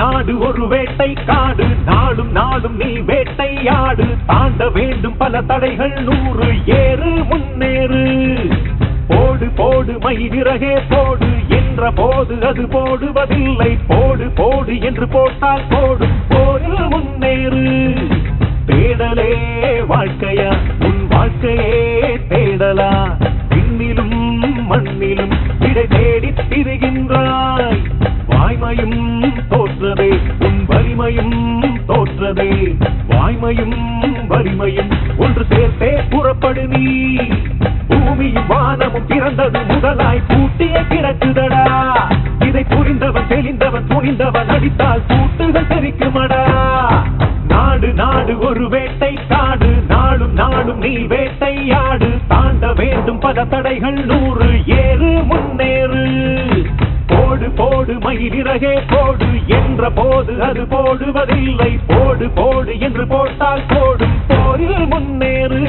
நாடு ஒரு வேட்டை காடு நாளும் நாளும் நீ வேட்டையாடு தாண்ட வேண்டும் பல தடைகள் நூறு ஏறு முன்னேறு போடு போடு மயிலிறகே போடு என்ற போது அது போடுவதில்லை போடு போடு என்று போட்டால் போடும் போரில் முன்னேறு தேடலே வாழ்க்கையா உன் வாழ்க்கையே தேடலா விண்ணிலும் மண்ணிலும் இடை தேடித் திரிகின்றாய் வாய்மையும் தோற்றதே உன் வலிமையும் தோற்றதே வாய்மையும் வலிமையும் ஒன்று சேர்த்தே புறப்படு நீ பூமியும் வானமும் பிறந்தது முதலாய் பூட்டிய கிடக்குதடா இதை புரிந்தவன் தெளிந்தவன் துணிந்தவன் அடித்தால் கூட்டுகள் தெரிக்குமடா நாடு நாடு ஒரு வேட்டை காடு நாளும் நாளும் நீ வேட்டையாடு தாண்ட வேண்டும் பல தடைகள் நூறு ஏறு முன்னேறு போடு போடு மயிலிறகே போடு என்ற போது அது போடுவதில்லை போடு போடு என்று போட்டால் போடும் போரில் முன்னேறு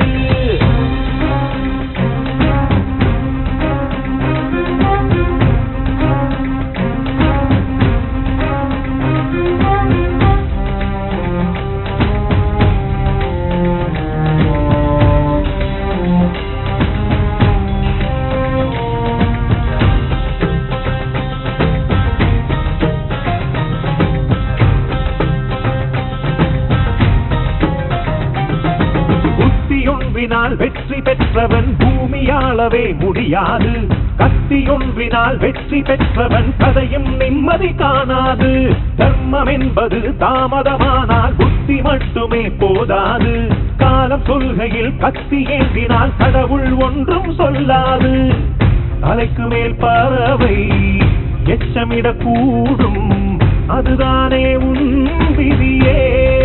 புத்தியொன்றினால் வெற்றி பெற்றவன் பூமியாளவே முடியாது கத்தியொன்றினால் வெற்றி பெற்றவன் கதையும் நிம்மதி காணாது தர்மம் என்பது தாமதமானால் புத்தி மட்டுமே போதாது காலம் சொல்கையில் கத்தி ஏந்தினால் கடவுள் ஒன்றும் சொல்லாது தலைக்கு மேல் பறவை எச்சமிடக்கூடும் அதுதானே உன் விதியே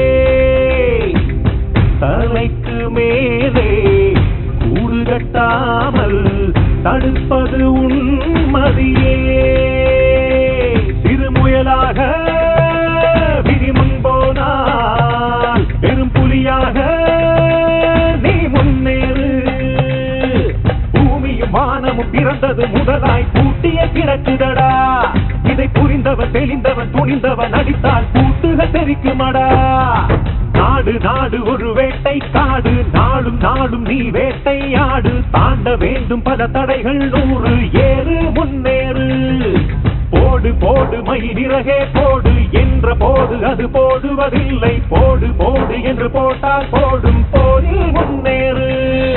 தலைக்கு மேலே கூடு கட்டாமல் தடுப்பது உன்மதியே சிறுமுயலாக விரிமுன் போனால் பெரும் புலியாக நீ முன்னேறு பூமியும் வானமும் பிறந்தது முதலாய் பூட்டிய கிடக்குதடா இதை புரிந்தவன் தெளிந்தவன் துணிந்தவன் அடித்தால் கூட்டுக தெரிக்குமடா நாடு நாடு ஒரு வேட்டை காடு நாளும் நாளும் நீ வேட்டையாடு தாண்ட வேண்டும் பல தடைகள் நூறு ஏறு முன்னேறு போடு போடு மயிலிறகே போடு என்ற போது அது போடுவதில்லை போடு போடு என்று போட்டால் போடும் போரில் முன்னேறு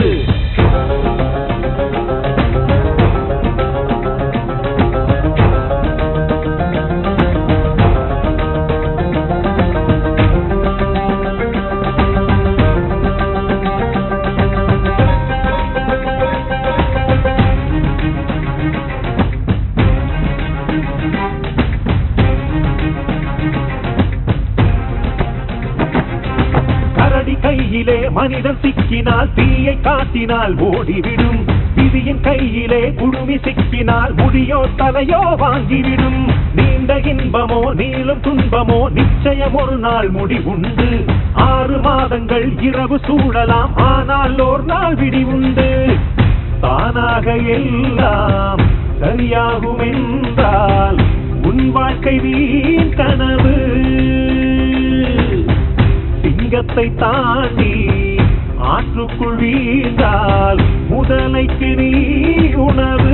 கரடி கையிலே மனிதன் சிக்கினால் தீயை காட்டினால் ஓடிவிடும் விதியின் கையிலே குடுமி சிக்கினால் முடியோ தலையோ வாங்கிவிடும் நீண்ட இன்பமோ நீளும் துன்பமோ நிச்சயம் ஒரு நாள் முடிவுண்டு ஆறு மாதங்கள் இரவு சூழலாம் ஆனால் ஓர் நாள் விடி உண்டு தானாக எல்லாம் சரியாகும் என்றால் உன் வாழ்க்கை வீண் கனவு சிங்கத்தை தாண்டி ஆற்றுக்குள் வீழ்ந்தால் முதலைக்கு நீ உணவு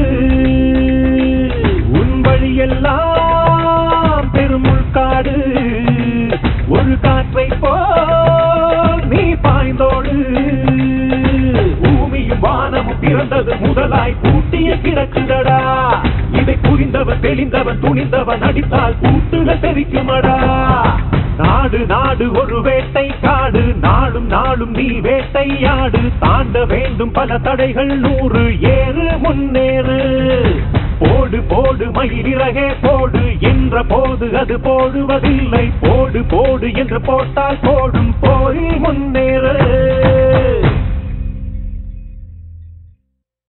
உன் வழியெல்லாம் பெருமுள்காடு ஒரு காற்றை போல் நீ பாய்ந்தோடு பூமியும் வானமும் பிறந்தது முதலாய் பூட்டிய கிடக்குதடா இதை புரிந்தவன் தெளிந்தவன் துணிந்தவன் அடித்தால் கூட்டுல தெரிக்குமடா நாடு நாடு ஒரு வேட்டை காடு நாளும் நாளும் நீ வேட்டையாடு தாண்ட வேண்டும் பல தடைகள் நூறு ஏறு முன்னேறு போடு போடு மயிலிறகே போடு என்ற போது அது போடுவதில்லை போடு போடு என்று போட்டால் போடும் போரில் முன்னேறு